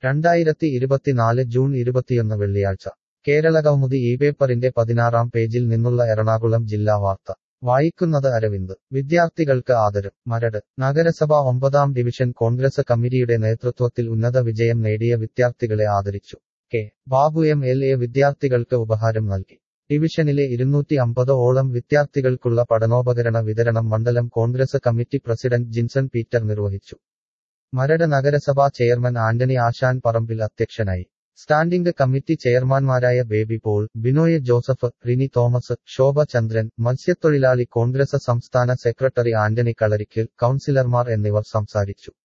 രണ്ടായിരത്തി ഇരുപത്തിനാല് ജൂൺ ഇരുപത്തിയൊന്ന് വെള്ളിയാഴ്ച കേരള കൗമുദി ഈ പേപ്പറിന്റെ പതിനാറാം പേജിൽ നിന്നുള്ള എറണാകുളം ജില്ലാ വാർത്ത വായിക്കുന്നത് അരവിന്ദ് വിദ്യാർത്ഥികൾക്ക് ആദരം മരട് നഗരസഭ ഒമ്പതാം ഡിവിഷൻ കോൺഗ്രസ് കമ്മിറ്റിയുടെ നേതൃത്വത്തിൽ ഉന്നത വിജയം നേടിയ വിദ്യാർത്ഥികളെ ആദരിച്ചു K Babu M L A വിദ്യാർത്ഥികൾക്ക് ഉപഹാരം നൽകി ഡിവിഷനിലെ ഇരുന്നൂറ്റി അമ്പത് ഓളം വിദ്യാർത്ഥികൾക്കുള്ള പഠനോപകരണ വിതരണം മണ്ഡലം കോൺഗ്രസ് കമ്മിറ്റി പ്രസിഡന്റ് ജിൻസൺ പീറ്റർ നിർവഹിച്ചു മരട് നഗരസഭാ ചെയർമാൻ ആന്റണി ആശാൻ പറമ്പിൽ അധ്യക്ഷനായി സ്റ്റാൻഡിംഗ് കമ്മിറ്റി ചെയർമാൻമാരായ ബേബി പോൾ ബിനോയ് ജോസഫ് റിനി തോമസ് ശോഭ ചന്ദ്രൻ മത്സ്യത്തൊഴിലാളി കോൺഗ്രസ് സംസ്ഥാന സെക്രട്ടറി ആന്റണി കളരിക്കൽ കൌൺസിലർമാർ എന്നിവർ സംസാരിച്ചു